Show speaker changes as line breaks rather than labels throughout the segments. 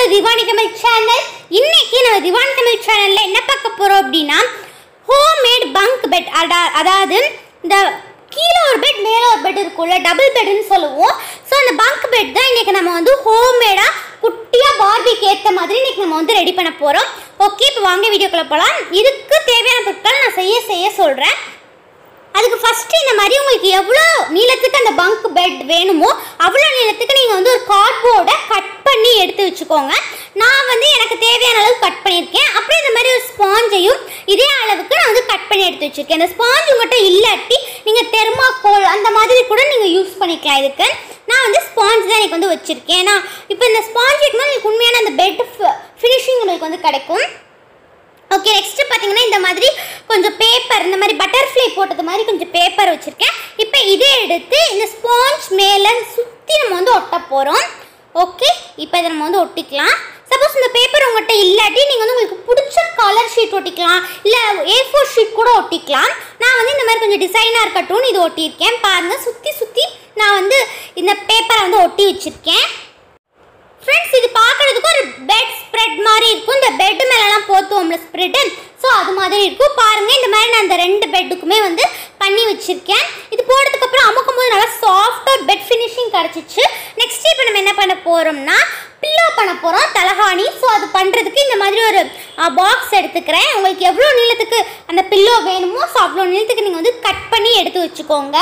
diwani Tamil channel இன்னைக்கு நம்ம திவானி தமிழ் சேனல்ல என்ன பார்க்க போறோம் அப்படின்னா ஹோம்மேட் பங்க் பெட் அதாவது இந்த கீழே ஒரு பெட் மேலே ஒரு பெட் இருக்கும்ல டபுள் பெட்னு சொல்லுவோம் ஸோ அந்த பங்க் பெட் தான் இன்னைக்கு நம்ம வந்து ஹோம்மேடாக குட்டியாக பார்பிக்கு ஏற்ற மாதிரி இன்னைக்கு நம்ம வந்து ரெடி பண்ண போகிறோம் ஓகே இப்போ வாங்க வீடியோக்குள்ள போகலாம் இதுக்கு தேவையான பொருட்கள் நான் செய்ய செய்ய சொல்கிறேன் அதுக்கு ஃபஸ்ட்டு இந்த மாதிரி உங்களுக்கு எவ்வளோ நீளத்துக்கு அந்த பங்க் பெட் வேணுமோ அவ்வளோ நீளத்துக்கு நீங்கள் வந்து ஒரு கார்ட்போர்டை கட் பண்ணி எடுத்து வச்சுக்கோங்க நான் வந்து எனக்கு தேவையான அளவு கட் பண்ணியிருக்கேன் அப்புறம் இந்த மாதிரி ஒரு ஸ்பாஞ்சையும் இதே அளவுக்கு நான் வந்து கட் பண்ணி எடுத்து வச்சுருக்கேன் இந்த ஸ்பாஞ்ச் உங்கள்கிட்ட இல்லாட்டி நீங்கள் தெர்மாக்கோல் அந்த மாதிரி கூட நீங்கள் யூஸ் பண்ணிக்கலாம் இதுக்கு நான் வந்து ஸ்பாஞ்ச் தான் எனக்கு வந்து வச்சுருக்கேன் ஏன்னா இப்போ இந்த ஸ்பாஞ்ச் வைக்கும்போது உங்களுக்கு உண்மையான அந்த பெட் ஃபினிஷிங் உங்களுக்கு வந்து கிடைக்கும் ஓகே நெக்ஸ்ட் பார்த்தீங்கன்னா இந்த மாதிரி கொஞ்சம் பேப்பர் இந்த மாதிரி பட்டர்ஃப்ளை போட்டது மாதிரி கொஞ்சம் பேப்பர் வச்சுருக்கேன் இப்போ இதே எடுத்து இந்த ஸ்பாஞ்ச் மேலே சுற்றி நம்ம வந்து ஒட்ட போகிறோம் ஓகே இப்போ இதை நம்ம வந்து ஒட்டிக்கலாம் சப்போஸ் இந்த பேப்பர் உங்கள்கிட்ட இல்லாட்டி நீங்கள் வந்து உங்களுக்கு பிடிச்ச கலர் ஷீட் ஒட்டிக்கலாம் இல்லை ஏ ஃபோர் ஷீட் கூட ஒட்டிக்கலாம் நான் வந்து இந்த மாதிரி கொஞ்சம் டிசைனாக இருக்கட்டும்னு இது ஒட்டியிருக்கேன் பாருங்கள் சுற்றி சுற்றி நான் வந்து இந்த பேப்பரை வந்து ஒட்டி வச்சுருக்கேன் ஃப்ரெண்ட்ஸ் இது பார்க்கறதுக்கு ஒரு பெட் ஸ்ப்ரெட் மாதிரி இருக்கும் இந்த பெட் மேலெல்லாம் போத்துவோம்ல ஸ்ப்ரெட்டு ஸோ அது மாதிரி இருக்கும் பாருங்க இந்த மாதிரி நான் அந்த ரெண்டு பெட்டுக்குமே வந்து பண்ணி வச்சிருக்கேன் இது போடுறதுக்கு அப்புறம் அமுக்கும் போது நல்லா சாஃப்டாக பெட் ஃபினிஷிங் கிடச்சிச்சு நெக்ஸ்ட் இப்போ நம்ம என்ன பண்ண போகிறோம்னா பில்லோ பண்ண போகிறோம் தலகாணி ஸோ அது பண்ணுறதுக்கு இந்த மாதிரி ஒரு பாக்ஸ் எடுத்துக்கிறேன் உங்களுக்கு எவ்வளோ நீளத்துக்கு அந்த பில்லோ வேணுமோ ஸோ அவ்வளோ நீளத்துக்கு நீங்கள் வந்து கட் பண்ணி எடுத்து வச்சுக்கோங்க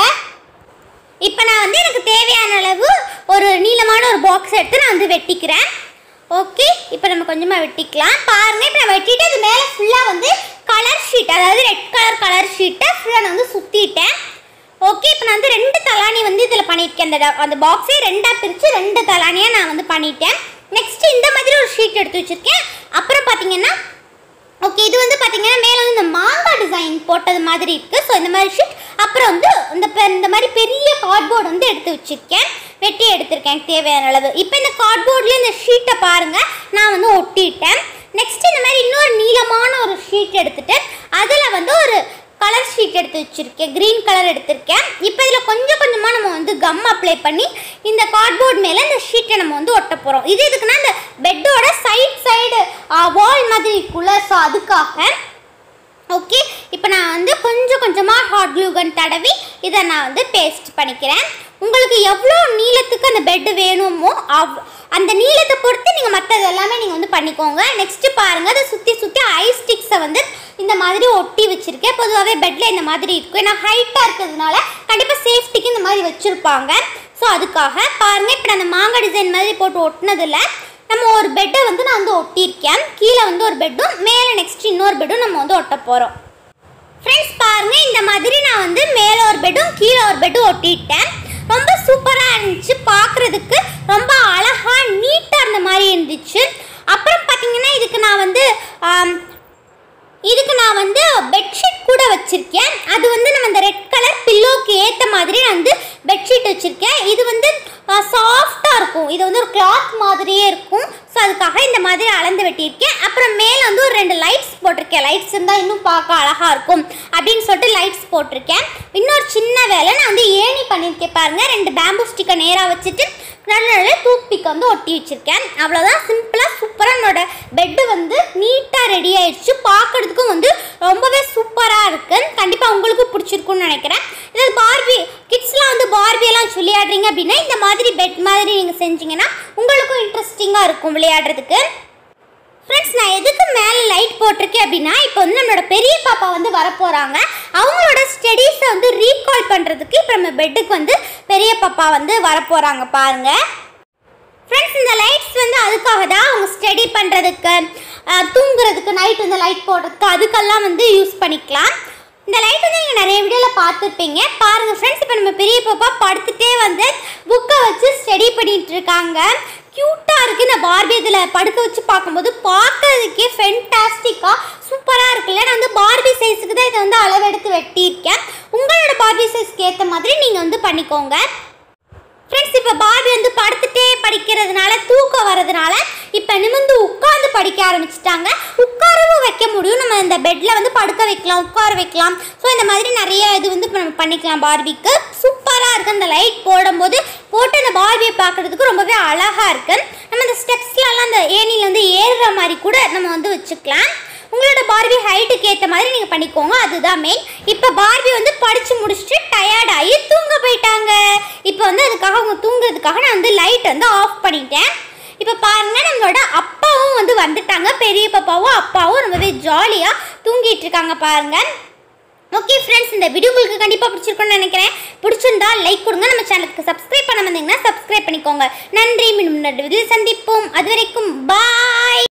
இப்போ நான் வந்து எனக்கு தேவையான அளவு ஒரு நீளமான ஒரு பாக்ஸ் எடுத்து நான் வந்து வெட்டிக்கிறேன் ஓகே இப்போ நம்ம கொஞ்சமாக வெட்டிக்கலாம் பாருங்கள் இப்போ நான் வெட்டிட்டு அது மேலே ஃபுல்லாக வந்து கலர் ஷீட் அதாவது ரெட் கலர் கலர் ஷீட்டை ஃபுல்லாக நான் வந்து சுற்றிட்டேன் ஓகே இப்போ நான் வந்து ரெண்டு தலானி வந்து இதில் பண்ணியிருக்கேன் அந்த ட- அந்த பாக்ஸே ரெண்டாக பிரித்து ரெண்டு தலானியாக நான் வந்து பண்ணிட்டேன் நெக்ஸ்ட் இந்த மாதிரி ஒரு ஷீட் எடுத்து வச்சுருக்கேன் அப்புறம் பார்த்தீங்கன்னா ஓகே இது வந்து பார்த்தீங்கன்னா மேலே வந்து இந்த மாங்காய் டிசைன் போட்டது மாதிரி இருக்குது ஸோ இந்த மாதிரி ஷீட் அப்புறம் வந்து இந்த பெ- இந்த மாதிரி பெரிய கார்ட்போர்டு வந்து எடுத்து வச்சுருக்கேன் வெட்டி எடுத்திருக்கேன் எனக்கு தேவையான அளவு இப்போ இந்த கார்ட்போர்ட்லேயே இந்த ஷீட்டை பாருங்கள் நான் வந்து ஒட்டிட்டேன் நெக்ஸ்ட் இந்த மாதிரி இன்னொரு நீளமான ஒரு ஷீட் எடுத்துட்டு அதில் வந்து ஒரு கலர் ஷீட் எடுத்து வச்சுருக்கேன் க்ரீன் கலர் எடுத்திருக்கேன் இப்போ இதில் கொஞ்சம் கொஞ்சமாக நம்ம வந்து கம் அப்ளை பண்ணி இந்த கார்ட்போர்ட் மேலே இந்த ஷீட்டை நம்ம வந்து ஒட்ட போகிறோம் இது எதுக்குன்னா இந்த பெட்டோட சைட் சைடு வால் மாதிரி இருக்குல்ல ஸோ அதுக்காக ஓகே இப்போ நான் வந்து கொஞ்சம் கொஞ்சமாக ஹாட் க்ளூகன் தடவி இதை நான் வந்து பேஸ்ட் பண்ணிக்கிறேன் உங்களுக்கு எவ்வளோ நீளத்துக்கு அந்த பெட்டு வேணுமோ அவ் அந்த நீளத்தை பொறுத்து நீங்கள் மற்றது எல்லாமே நீங்கள் வந்து பண்ணிக்கோங்க நெக்ஸ்ட்டு பாருங்கள் அதை சுற்றி சுற்றி ஐ ஸ்டிக்ஸை வந்து இந்த மாதிரி ஒட்டி வச்சுருக்கேன் பொதுவாகவே பெட்டில் இந்த மாதிரி இருக்கும் ஏன்னா ஹைட்டாக இருக்கிறதுனால கண்டிப்பாக சேஃப்டிக்கு இந்த மாதிரி வச்சுருப்பாங்க ஸோ அதுக்காக பாருங்கள் இப்போ நான் அந்த மாங்காய் டிசைன் மாதிரி போட்டு ஒட்டினதில் நம்ம ஒரு பெட்டை வந்து நான் வந்து ஒட்டியிருக்கேன் கீழே வந்து ஒரு பெட்டும் மேலே நெக்ஸ்ட் இன்னொரு பெட்டும் நம்ம வந்து ஒட்ட போகிறோம் ஃப்ரெண்ட்ஸ் பாருங்க இந்த மாதிரி நான் வந்து மேலே ஒரு பெட்டும் கீழே ஒரு பெட்டும் ஒட்டிட்டேன் ரொம்ப சூப்பராக இருந்துச்சு பார்க்குறதுக்கு ரொம்ப அழகாக நீட்டாக இருந்த மாதிரி இருந்துச்சு அப்புறம் பார்த்தீங்கன்னா இதுக்கு நான் வந்து ஆம், இதுக்கு நான் வந்து பெட்ஷீட் கூட வச்சுருக்கேன் அது வந்து நம்ம இந்த ரெட் கலர் பில்லோக்கு ஏற்ற மாதிரி நான் வந்து பெட்ஷீட் வச்சுருக்கேன் இது வந்து சாஃப்டாக இருக்கும் இது வந்து ஒரு கிளாத் மாதிரியே இருக்கும் ஸோ அதுக்காக இந்த மாதிரி அளந்து வெட்டியிருக்கேன் அப்புறம் மேலே வந்து ஒரு ரெண்டு லைட்ஸ் போட்டிருக்கேன் லைட்ஸ் இருந்தால் இன்னும் பார்க்க அழகாக இருக்கும் அப்படின்னு சொல்லிட்டு லைட்ஸ் போட்டிருக்கேன் இன்னொரு சின்ன வேலை நான் வந்து ஏணி பண்ணியிருக்கேன் பாருங்கள் ரெண்டு பேம்பு ஸ்டிக்கை நேராக வச்சுட்டு நல்ல நல்ல டூத் பிக் வந்து ஒட்டி வச்சிருக்கேன் அவ்வளோதான் சிம்பிளாக சூப்பராக என்னோட பெட்டு வந்து நீட்டாக ரெடி ஆயிடுச்சு பார்க்கறதுக்கும் வந்து ரொம்பவே சூப்பராக இருக்கு கண்டிப்பாக உங்களுக்கு பிடிச்சிருக்கும்னு நினைக்கிறேன் இது பார்பி கிட்ஸ்லாம் வந்து பார்பி எல்லாம் சொல்லி விளையாடுறீங்க அப்படின்னா இந்த மாதிரி பெட் மாதிரி நீங்கள் செஞ்சீங்கன்னா உங்களுக்கும் இன்ட்ரெஸ்டிங்காக இருக்கும் விளையாடுறதுக்கு ஃப்ரெண்ட்ஸ் நான் எதுக்கு மேலே லைட் போட்டிருக்கேன் அப்படின்னா இப்போ வந்து நம்மளோட பெரிய பாப்பா வந்து வரப்போகிறாங்க அவங்களோட ஸ்டடீஸை வந்து ரீகால் பண்ணுறதுக்கு இப்போ நம்ம பெட்டுக்கு வந்து பெரிய பாப்பா வந்து வரப்போகிறாங்க பாருங்க ஃப்ரெண்ட்ஸ் இந்த லைட்ஸ் வந்து அதுக்காக தான் அவங்க ஸ்டடி பண்ணுறதுக்கு தூங்குறதுக்கு நைட் இந்த லைட் போடுறதுக்கு அதுக்கெல்லாம் வந்து யூஸ் பண்ணிக்கலாம் இந்த லைட் வந்து நீங்கள் நிறைய வீடியோவில் பார்த்துருப்பீங்க பாருங்கள் ஃப்ரெண்ட்ஸ் இப்போ நம்ம பெரிய பாப்பா படுத்துட்டே வந்து புக்கை வச்சு ஸ்டடி பண்ணிட்டு இருக்காங்க க்யூட்டாக இருக்குது இந்த பார்பி இதில் படுக்க வச்சு பார்க்கும்போது பார்க்கறதுக்கே ஃபென்டாஸ்டிக்காக சூப்பராக இருக்குல்ல நான் வந்து பார்பி சைஸுக்கு தான் இதை வந்து அளவெடுத்து வெட்டியிருக்கேன் உங்களோட பார்பி சைஸ்க்கு ஏற்ற மாதிரி நீங்கள் வந்து பண்ணிக்கோங்க ஃப்ரெண்ட்ஸ் இப்போ பார்பி வந்து படுத்துட்டே படிக்கிறதுனால தூக்கம் வர்றதுனால இப்போ நிமிந்து உட்கார்ந்து படிக்க ஆரம்பிச்சிட்டாங்க உட்காரவும் வைக்க முடியும் நம்ம இந்த பெட்டில் வந்து படுக்க வைக்கலாம் உட்கார வைக்கலாம் ஸோ இந்த மாதிரி நிறைய இது வந்து இப்போ நம்ம பண்ணிக்கலாம் பார்பிக்கு சூப்பராக இருக்குது அந்த லைட் போடும்போது போட்டு அந்த பார்பியை பார்க்குறதுக்கு ரொம்பவே அழகாக இருக்குது நம்ம இந்த ஸ்டெப்ஸ்லலாம் அந்த ஏணியில் வந்து ஏறுற மாதிரி கூட நம்ம வந்து வச்சுக்கலாம் உங்களோட பார்பி ஹைட்டுக்கு ஏற்ற மாதிரி நீங்கள் பண்ணிக்கோங்க அதுதான் மெயின் இப்போ பார்பி வந்து படித்து முடிச்சுட்டு டயர்ட் ஆகி தூங்க போயிட்டாங்க இப்போ வந்து அதுக்காக அவங்க தூங்குறதுக்காக நான் வந்து லைட் வந்து ஆஃப் பண்ணிட்டேன் இப்போ பாருங்க நம்மளோட அப்பாவும் வந்து வந்துட்டாங்க பெரிய பாப்பாவும் அப்பாவும் ரொம்பவே ஜாலியாக தூங்கிட்டு இருக்காங்க பாருங்க ஓகே ஃப்ரெண்ட்ஸ் இந்த வீடியோ உங்களுக்கு கண்டிப்பாக பிடிச்சிருக்கும்னு நினைக்கிறேன் பிடிச்சிருந்தா லைக் கொடுங்க நம்ம சேனலுக்கு சப்ஸ்கிரைப் பண்ண வந்தீங்கன்னா சப்ஸ்கிரைப் பண்ணிக்கோங்க நன்றி மீண்டும் வீடியோ சந்திப்போம் அது வரைக்கும் பாய்